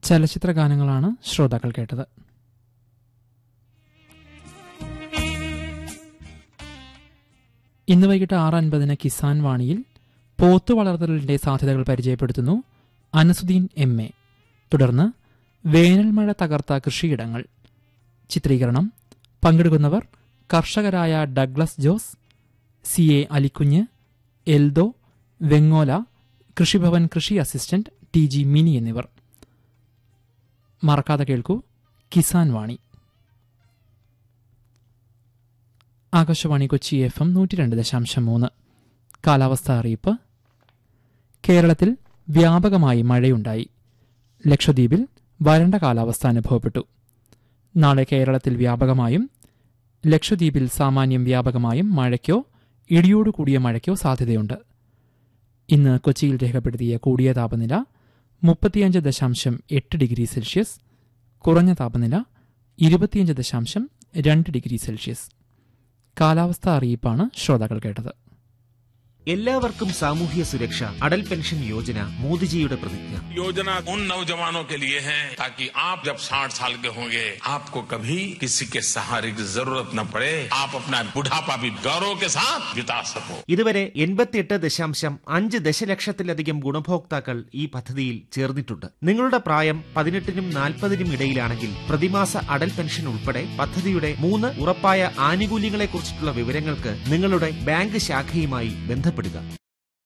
ചലച്ചിത്ര ഗാനങ്ങളാണ് ശ്രോതാക്കൾ കേട്ടത് ഇന്ന് വൈകിട്ട് ആറ് അൻപതിന് കിസാൻ വാണിയിൽ പോത്തു വളർത്തലിന്റെ സാധ്യതകൾ പരിചയപ്പെടുത്തുന്നു അനസുദ്ദീൻ എം എ തുടർന്ന് വേനൽമഴ തകർത്ത കൃഷിയിടങ്ങൾ ചിത്രീകരണം പങ്കെടുക്കുന്നവർ കർഷകരായ Douglas Jose C A Alikunju Eldho Vengola Krishi Bhavan കൃഷി അസിസ്റ്റന്റ് ടി ജി മിനി എന്നിവർ മറക്കാതെ കേൾക്കൂ കിസാൻ വാണി ആകാശവാണി കൊച്ചി എഫ് എം നൂറ്റി രണ്ട് ദശാംശം മൂന്ന് കാലാവസ്ഥ അറിയിപ്പ് കേരളത്തിൽ വ്യാപകമായി മഴയുണ്ടായി ലക്ഷദ്വീപിൽ വരണ്ട കാലാവസ്ഥ അനുഭവപ്പെട്ടു നാളെ കേരളത്തിൽ വ്യാപകമായും ലക്ഷദ്വീപിൽ സാമാന്യം വ്യാപകമായും മഴയ്ക്കോ ഇടിയോടുകൂടിയ മഴയ്ക്കോ സാധ്യതയുണ്ട് ഇന്ന് കൊച്ചിയിൽ രേഖപ്പെടുത്തിയ കൂടിയ താപനില മുപ്പത്തിയഞ്ച് ദശാംശം എട്ട് ഡിഗ്രി സെൽഷ്യസ് കുറഞ്ഞ താപനില ഇരുപത്തിയഞ്ച് ദശാംശം രണ്ട് ഡിഗ്രി സെൽഷ്യസ് കാലാവസ്ഥ അറിയിപ്പാണ് ശ്രോതാക്കൾ കേട്ടത് എല്ലാവർക്കും സാമൂഹ്യ സുരക്ഷ അടൽ പെൻഷൻ യോജന മോദിജിയുടെ പ്രതിജ്ഞ योजना उन नौजवानों के लिए है ताकि आप जब 60 साल के होंगे आपको कभी किसी के सहारे की जरूरत न पड़े आप अपना बुढ़ापा भी गौरव के साथ बिता सको ഇതുവരെ എൺപത്തിയെട്ട് ദശാംശം അഞ്ച് ദശലക്ഷത്തിലധികം ഗുണഭോക്താക്കൾ ഈ പദ്ധതിയിൽ ചേർന്നിട്ടുണ്ട് നിങ്ങളുടെ പ്രായം പതിനെട്ടിനും നാൽപ്പതിനും ഇടയിലാണെങ്കിൽ പ്രതിമാസ അടൽ പെൻഷൻ ഉൾപ്പെടെ പദ്ധതിയുടെ മൂന്ന് ഉറപ്പായ ആനുകൂല്യങ്ങളെക്കുറിച്ചിട്ടുള്ള വിവരങ്ങൾക്ക് നിങ്ങളുടെ ബാങ്ക് ശാഖയുമായി ബന്ധപ്പെടുക